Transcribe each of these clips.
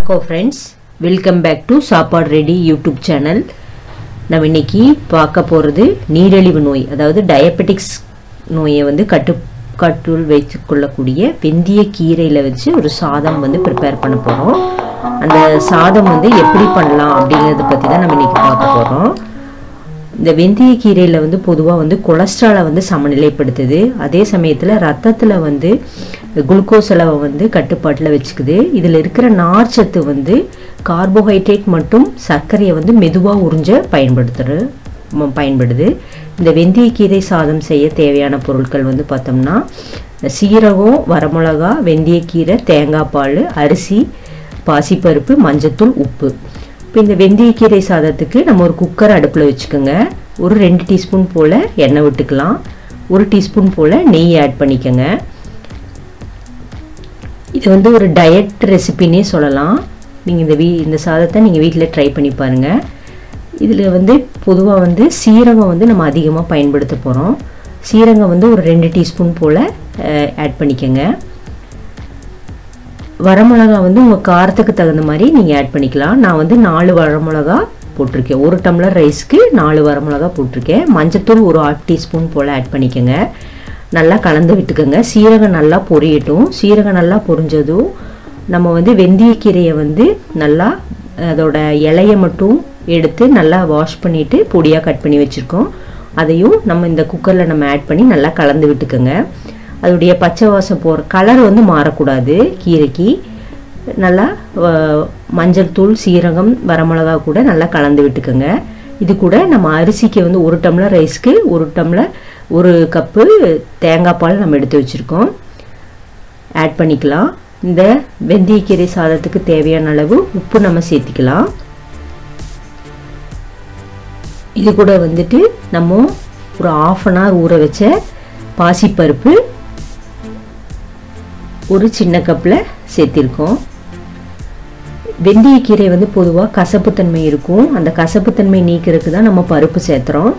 வணக்கம் friends welcome back to Sappadu ready YouTube channel நம்ம இன்னைக்கு பார்க்க போகிறது நீரிழிவு நோய் அதாவது டயபெட்டிக்ஸ் நோயை வந்து கட்டு கட்டுள் வைத்து கொள்ளக்கூடிய வெந்தய கீரையில் வச்சு ஒரு சாதம் வந்து ப்ரிப்பேர் பண்ண போகிறோம் அந்த சாதம் வந்து எப்படி பண்ணலாம் அப்படிங்கிறத பற்றி தான் நம்ம இன்னைக்கு பார்க்க போகிறோம் இந்த வெந்தய கீரையில் வந்து பொதுவாக வந்து கொலஸ்ட்ராலை வந்து சமநிலைப்படுத்துது அதே சமயத்தில் ரத்தத்தில் வந்து குளுக்கோஸ் அளவை வந்து கட்டுப்பாட்டில் வச்சுக்குது இதில் இருக்கிற நார்ச்சத்து வந்து கார்போஹைட்ரேட் மற்றும் சர்க்கரையை வந்து மெதுவாக உறிஞ்ச பயன்படுத்துகிற பயன்படுது இந்த வெந்தய கீரை சாதம் செய்ய தேவையான பொருட்கள் வந்து பார்த்தோம்னா சீரகம் வரமிளகா வெந்தயக்கீரை தேங்காய் பால் அரிசி பாசிப்பருப்பு மஞ்சத்தூள் உப்பு இப்போ இந்த வெந்தயக்கீரை சாதத்துக்கு நம்ம ஒரு குக்கர் அடுப்பில் வச்சுக்கோங்க ஒரு ரெண்டு டீஸ்பூன் போல் எண்ணெய் விட்டுக்கலாம் ஒரு டீஸ்பூன் போல் நெய் ஆட் பண்ணிக்கோங்க இது வந்து ஒரு டயட் ரெசிபின்னே சொல்லலாம் நீங்கள் இந்த வீ இந்த சாதத்தை நீங்கள் வீட்டில் ட்ரை பண்ணி பாருங்கள் இதில் வந்து பொதுவாக வந்து சீரகம் வந்து நம்ம அதிகமாக பயன்படுத்த போகிறோம் சீரகம் வந்து ஒரு ரெண்டு டீஸ்பூன் போல் ஆட் பண்ணிக்கோங்க வரமிளகா வந்து உங்கள் காரத்துக்கு தகுந்த மாதிரி நீங்கள் ஆட் பண்ணிக்கலாம் நான் வந்து நாலு வரமிளகா போட்டிருக்கேன் ஒரு டம்ளர் ரைஸ்க்கு நாலு வரமிளகா போட்டிருக்கேன் மஞ்சத்தூள் ஒரு ஆஃப் டீஸ்பூன் போல் ஆட் பண்ணிக்கோங்க நல்லா கலந்து விட்டுக்கோங்க சீரகம் நல்லா பொரியட்டும் சீரகம் நல்லா பொரிஞ்சதும் நம்ம வந்து வெந்தயக்கீரையை வந்து நல்லா அதோட இலையை மட்டும் எடுத்து நல்லா வாஷ் பண்ணிவிட்டு பொடியாக கட் பண்ணி வச்சுருக்கோம் அதையும் நம்ம இந்த குக்கரில் நம்ம ஆட் பண்ணி நல்லா கலந்து விட்டுக்கோங்க அதோடைய பச்சை வாசம் போகிற கலர் வந்து மாறக்கூடாது கீரைக்கு நல்லா மஞ்சள் தூள் சீரகம் வரமிளகா கூட நல்லா கலந்து விட்டுக்கோங்க இது கூட நம்ம அரிசிக்கு வந்து ஒரு டம்ளர் ரைஸ்க்கு ஒரு டம்ளர் ஒரு கப்பு தேங்காய் பால் நம்ம எடுத்து வச்சுருக்கோம் ஆட் பண்ணிக்கலாம் இந்த வெந்தயக்கீரை சாதத்துக்கு தேவையான அளவு உப்பு நம்ம சேர்த்திக்கலாம் இது கூட வந்துட்டு நம்ம ஒரு ஆஃப் அன் ஹவர் ஊற வச்ச பாசிப்பருப்பு ஒரு சின்ன கப்பில் சேர்த்திருக்கோம் வெந்தயக்கீரை வந்து பொதுவாக கசப்புத்தன்மை இருக்கும் அந்த கசப்புத்தன்மை நீக்கிறதுக்கு தான் நம்ம பருப்பு சேர்த்துறோம்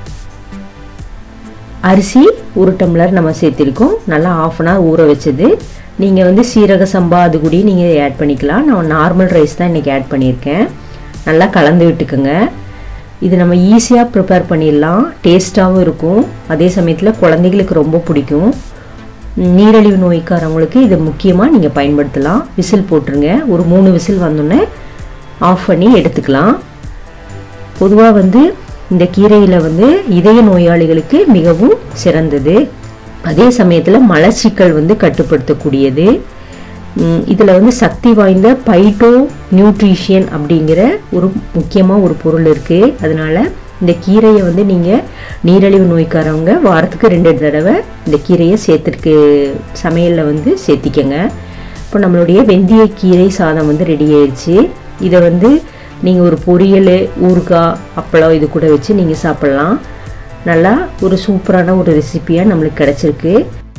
அரிசி ஒரு டம்ளர் நம்ம சேர்த்திருக்கோம் நல்லா ஆஃப் அன் ஹவர் ஊற வச்சது நீங்கள் வந்து சீரக சம்பா அது கூட நீங்கள் ஆட் பண்ணிக்கலாம் நான் நார்மல் ரைஸ் தான் இன்றைக்கி ஆட் பண்ணியிருக்கேன் நல்லா கலந்து விட்டுக்குங்க இது நம்ம ஈஸியாக ப்ரிப்பேர் பண்ணிடலாம் டேஸ்ட்டாகவும் இருக்கும் அதே சமயத்தில் குழந்தைகளுக்கு ரொம்ப பிடிக்கும் நீரிழிவு நோய்க்காரவங்களுக்கு இது முக்கியமாக நீங்கள் பயன்படுத்தலாம் விசில் போட்டுருங்க ஒரு மூணு விசில் வந்தோடனே ஆஃப் பண்ணி எடுத்துக்கலாம் பொதுவாக வந்து இந்த கீரையில் வந்து இதய நோயாளிகளுக்கு மிகவும் சிறந்தது அதே சமயத்தில் மலச்சிக்கல் வந்து கட்டுப்படுத்தக்கூடியது இதில் வந்து சக்தி வாய்ந்த பைட்டோ நியூட்ரிஷியன் அப்படிங்கிற ஒரு முக்கியமாக ஒரு பொருள் இருக்குது அதனால் இந்த கீரையை வந்து நீங்கள் நீரிழிவு நோய்க்காரவங்க வாரத்துக்கு ரெண்டு தடவை இந்த கீரையை சேர்த்துருக்கு சமையலில் வந்து சேர்த்திக்கங்க இப்போ நம்மளுடைய வெந்தய கீரை சாதம் வந்து ரெடி ஆயிடுச்சு இதை வந்து நீங்கள் ஒரு பொரியல் ஊறுகாய் அப்பளம் இது கூட வச்சு நீங்கள் சாப்பிட்லாம் நல்லா ஒரு சூப்பரான ஒரு ரெசிப்பியாக நம்மளுக்கு கிடச்சிருக்கு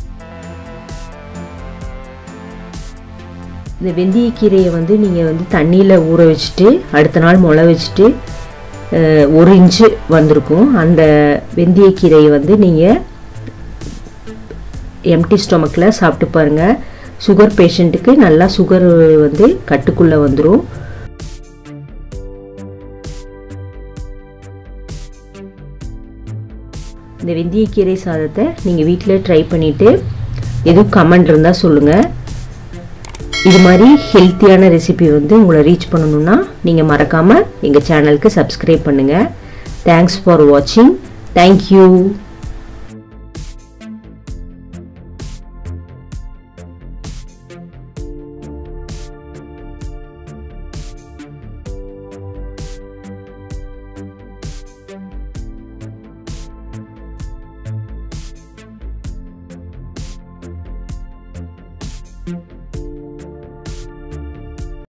இந்த வெந்தயக்கீரையை வந்து நீங்கள் வந்து தண்ணியில் ஊற வச்சுட்டு அடுத்த நாள் முளை வச்சுட்டு ஒரு இன்ச்சு வந்திருக்கும் அந்த வெந்தயக்கீரையை வந்து நீங்கள் எம்டி ஸ்டொமக்கில் சாப்பிட்டு பாருங்கள் சுகர் பேஷண்ட்டுக்கு நல்லா சுகர் வந்து கட்டுக்குள்ளே வந்துடும் இந்த வெந்தயக்கீரை சாதத்தை நீங்கள் வீட்டில் ட்ரை பண்ணிவிட்டு எதுவும் கமெண்ட் இருந்தால் சொல்லுங்கள் இது மாதிரி ஹெல்த்தியான ரெசிபி வந்து உங்களை ரீச் பண்ணணுன்னா நீங்கள் மறக்காமல் எங்கள் சேனலுக்கு சப்ஸ்கிரைப் பண்ணுங்கள் தேங்க்ஸ் ஃபார் வாட்சிங் தேங்க்யூ thank you